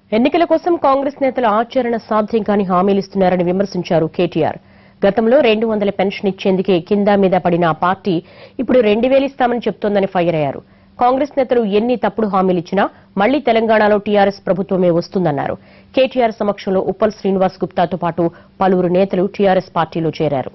ఎన్నికల కోసం కాంగ్రెస్ నేతలు ఆచరణ సాధ్యం కాని హామీలిస్తున్నారని విమర్శించారు కేటీఆర్ గతంలో రెండు వందల పెన్షన్ ఇచ్చేందుకే కింద మీద పడిన ఆ పార్టీ ఇప్పుడు రెండు వేలు ఇస్తామని చెప్తోందని ఫైర్ అయ్యారు కాంగ్రెస్ నేతలు ఎన్ని తప్పుడు హామీలిచ్చినా మళ్లీ తెలంగాణలో టీఆర్ఎస్ ప్రభుత్వమే వస్తుందన్నారు కేటీఆర్ సమక్షంలో ఉప్పల్ శ్రీనివాస్ గుప్తాతో పాటు పలువురు నేతలు టీఆర్ఎస్ పార్టీలో చేరారు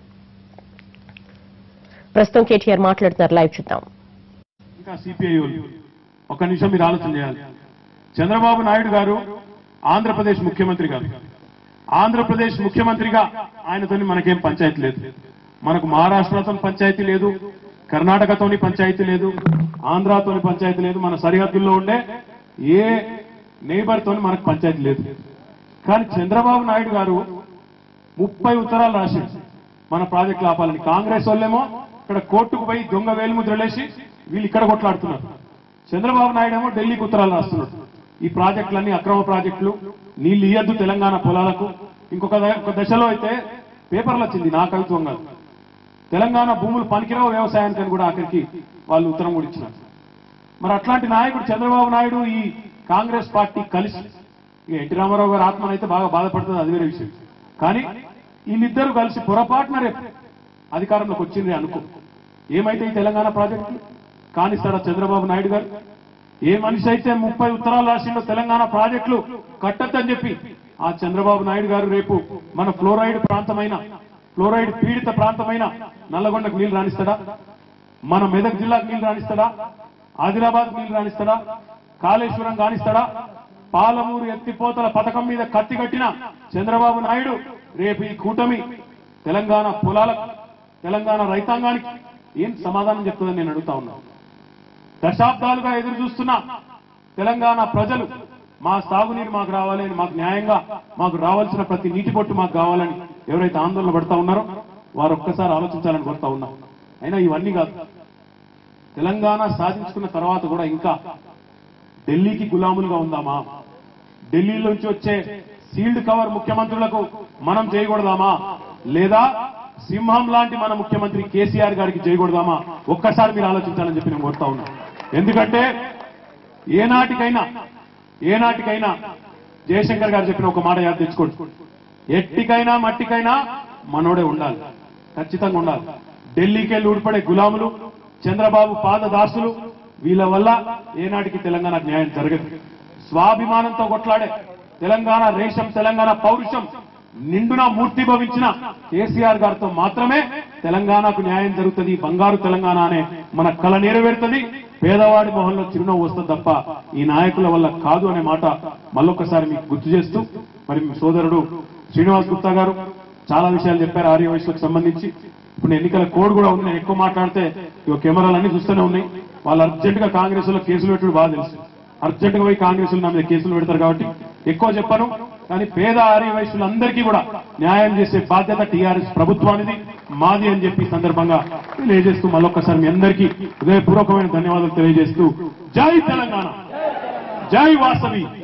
ప్రస్తుతం కేటీఆర్ మాట్లాడుతున్నారు లైవ్ చూద్దాం ఇంకా సిపిఐ వాళ్ళు ఒక్క నిమిషం మీరు ఆలోచన చేయాలి చంద్రబాబు నాయుడు గారు ఆంధ్రప్రదేశ్ ముఖ్యమంత్రి గారు ఆంధ్రప్రదేశ్ ముఖ్యమంత్రిగా ఆయనతోని మనకేం పంచాయతీ లేదు మనకు మహారాష్ట్రతో పంచాయతీ లేదు కర్ణాటకతోని పంచాయతీ లేదు ఆంధ్రాతోని పంచాయతీ లేదు మన సరిహద్దుల్లో ఉండే ఏ neighbour తోని మనకు పంచాయతీ లేదు కానీ చంద్రబాబు నాయుడు గారు ముప్పై ఉత్తరాలు రాశారు మన ప్రాజెక్టులు ఆపాలని కాంగ్రెస్ వాళ్ళేమో ఇక్కడ కోర్టుకు పోయి దొంగ వేలుముద్రలేసి వీళ్ళు ఇక్కడ కొట్లాడుతున్నారు చంద్రబాబు నాయుడు ఏమో ఢిల్లీకి ఉత్తరాలు రాస్తున్నాడు ఈ ప్రాజెక్టులన్నీ అక్రమ ప్రాజెక్టులు నీళ్లు ఇయ్యద్దు తెలంగాణ పొలాలకు ఇంకొక ద- ఒక దశలో అయితే పేపర్లు వచ్చింది నా కవిత్వం కాదు తెలంగాణ భూములు పనికిరావు వ్యవసాయానికి అని కూడా ఆఖరికి వాళ్ళు ఉత్తరం కూడా ఇచ్చినారు మరి అట్లాంటి నాయకుడు చంద్రబాబు నాయుడు ఈ కాంగ్రెస్ పార్టీ కలిసి ఇక ఎన్టీ రామారావు గారు ఆత్మనైతే బాగా బాధపడుతుంది అది వేరే విషయం కానీ వీళ్ళిద్దరూ కలిసి పొరపాటున రేపు అధికారంలోకి వచ్చింది అనుకో ఏమైతే ఈ తెలంగాణ ప్రాజెక్టు కానిస్తాడా చంద్రబాబు నాయుడు గారు ఏ మనిషి అయితే ముప్పై ఉత్తరాలు రాసిండో తెలంగాణ ప్రాజెక్టులు కట్టద్దని చెప్పి ఆ చంద్రబాబు నాయుడు గారు రేపు మన ఫ్లోరైడ్ ప్రాంతమైన ఫ్లోరైడ్ పీడిత ప్రాంతమైన నల్లగొండకు నీళ్లు రాణిస్తాడా మన మెదక్ జిల్లాకు నీళ్లు రాణిస్తాడా ఆదిలాబాద్ నీళ్లు రాణిస్తాడా కాళేశ్వరం కానిస్తాడా పాలమూరు ఎత్తిపోతల పథకం మీద కత్తి కట్టిన చంద్రబాబు నాయుడు రేపు ఈ కూటమి తెలంగాణ పొలాలకు తెలంగాణ రైతాంగానికి ఏం సమాధానం చెప్తుందని నేను అడుగుతా ఉన్నా దశాబ్దాలుగా ఎదురు చూస్తున్న తెలంగాణ ప్రజలు మా సాగునీరు మాకు రావాలి అని మాకు న్యాయంగా మాకు రావాల్సిన ప్రతి నీటి బొట్టు మాకు కావాలని ఎవరైతే ఆందోళన పడతా ఉన్నారో వారు ఒక్కసారి ఆలోచించాలని కోరుతా ఉన్నాం అయినా ఇవన్నీ కాదు తెలంగాణ సాధించుకున్న తర్వాత కూడా ఇంకా ఢిల్లీకి గులాములుగా ఉందామా ఢిల్లీలోంచి వచ్చే సీల్డ్ కవర్ ముఖ్యమంత్రులకు మనం చేయకూడదామా లేదా సింహం లాంటి మన ముఖ్యమంత్రి కేసీఆర్ గారికి చేయకూడదామా ఒక్కసారి మీరు ఆలోచించాలని చెప్పి నేను కోరుతా ఉన్నా ఎందుకంటే ఏనాటికైనా ఏనాటికైనా జయశంకర్ గారు చెప్పిన ఒక మాట యాద తెచ్చుకోండి ఎట్టికైనా మట్టికైనా మనోడే ఉండాలి ఖచ్చితంగా ఉండాలి ఢిల్లీకి వెళ్ళి ఊడిపడే గులాములు చంద్రబాబు పాదదాసులు వీళ్ళ వల్ల ఏనాటికి తెలంగాణకు న్యాయం జరగదు స్వాభిమానంతో కొట్లాడే తెలంగాణ రేషం తెలంగాణ పౌరుషం నిండున మూర్తిభవించిన కేసీఆర్ గారితో మాత్రమే తెలంగాణకు న్యాయం జరుగుతుంది బంగారు తెలంగాణ అనే మన కళ నెరవేరుతుంది పేదవాడి మొహంలో చిరునవ్వు వస్తుంది తప్ప ఈ నాయకుల వల్ల కాదు అనే మాట మళ్ళొక్కసారి మీకు గుర్తు చేస్తూ మరి మీ సోదరుడు శ్రీనివాస్ గుప్తా గారు చాలా విషయాలు చెప్పారు ఆర్య వయసులకు సంబంధించి ఇప్పుడు ఎన్నికల కోడ్ కూడా ఉంది నేను ఎక్కువ మాట్లాడితే ఇక కెమెరాలు అన్ని చూస్తూనే ఉన్నాయి వాళ్ళు అర్జెంట్ గా కాంగ్రెస్ లో కేసులు పెట్టడం బాగా తెలుసు అర్జెంట్ గా పోయి కాంగ్రెస్ నా మీద కేసులు పెడతారు కాబట్టి ఎక్కువ చెప్పను కానీ పేద ఆర్య వయసులందరికీ కూడా న్యాయం చేసే బాధ్యత టీఆర్ఎస్ ప్రభుత్వానిది మాది అని చెప్పి ఈ సందర్భంగా తెలియజేస్తూ మళ్ళొక్కసారి మీ అందరికీ హృదయపూర్వకమైన ధన్యవాదాలు తెలియజేస్తూ జై తెలంగాణ జై వాసవి